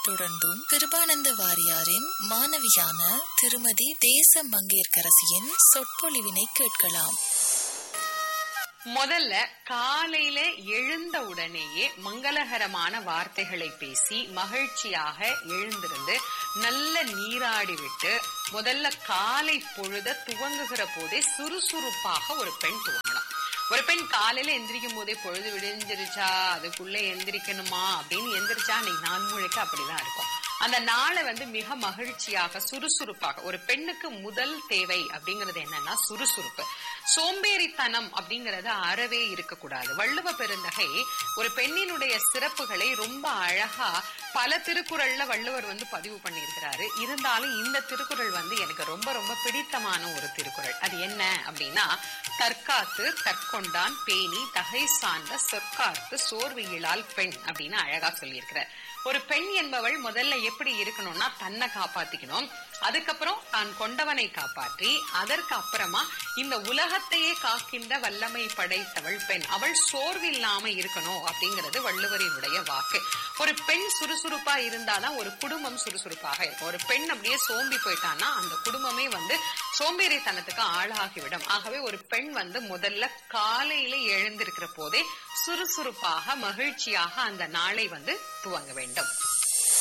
தொடர்ந்தும் கிருபானந்த வாரியாரின் மாணவியான திருமதி தேச மங்கையர்கரசியின் சொற்பொழிவினை கேட்கலாம் முதல்ல காலையில எழுந்த உடனேயே மங்களகரமான வார்த்தைகளை பேசி மகிழ்ச்சியாக எழுந்திருந்து நல்ல நீராடி விட்டு முதல்ல காலை பொழுத துவங்குகிற போதே சுறுசுறுப்பாக ஒரு பெண் துவங்கணும் ஒரு பெண் காலையில எந்திரிக்கும் போதே பொழுது விடிஞ்சிருச்சா அதுக்குள்ள எந்திரிக்கணுமா அப்படின்னு எந்திரிச்சா அன்னைக்கு நாள் முழுக்க அப்படிதான் இருக்கும் அந்த நாளை வந்து மிக மகிழ்ச்சியாக சுறுசுறுப்பாக ஒரு பெண்ணுக்கு முதல் தேவை அப்படிங்கிறது என்னன்னா சுறுசுறுப்பு சோம்பேறித்தனம் அப்படிங்கறது அறவே இருக்கக்கூடாது வள்ளுவ பெருந்தகை ஒரு பெண்ணினுடைய சிறப்புகளை ரொம்ப அழகா பல திருக்குறள்ல வள்ளுவர் வந்து பதிவு பண்ணியிருக்கிறாரு இருந்தாலும் இந்த திருக்குறள் வந்து எனக்கு ரொம்ப ரொம்ப பிடித்தமான ஒரு திருக்குறள் அது என்ன அப்படின்னா தற்காத்து தற்கொண்டான் பேணி தகை சார்ந்த சொற்காத்து சோர்வு இழால் பெண் அப்படின்னு அழகா சொல்லியிருக்கிறார் ஒரு பெண் என்பவள் முதல்ல எப்படி இருக்கணும்னா தன்னை காப்பாத்திக்கணும் அதுக்கப்புறம் தான் கொண்டவனை காப்பாற்றி அதற்கு அப்புறமா இந்த உலகத்தையே காக்கின்ற வல்லமை படைத்தவள் பெண் அவள் சோர்வில்லாம இருக்கணும் அப்படிங்கிறது வள்ளுவரினுடைய வாக்கு ஒரு பெண் சுறுசுறுப்பா இருந்தாதான் ஒரு குடும்பம் சுறுசுறுப்பாக இருக்கும் ஒரு பெண் அப்படியே சோம்பி போயிட்டான்னா அந்த குடும்பமே வந்து சோம்பேறித்தனத்துக்கு ஆளாகிவிடும் ஆகவே ஒரு பெண் வந்து முதல்ல காலையில எழுந்திருக்கிற போதே சுறுசுறுப்பாக மகிழ்ச்சியாக அந்த நாளை வந்து துவங்க வேண்டும்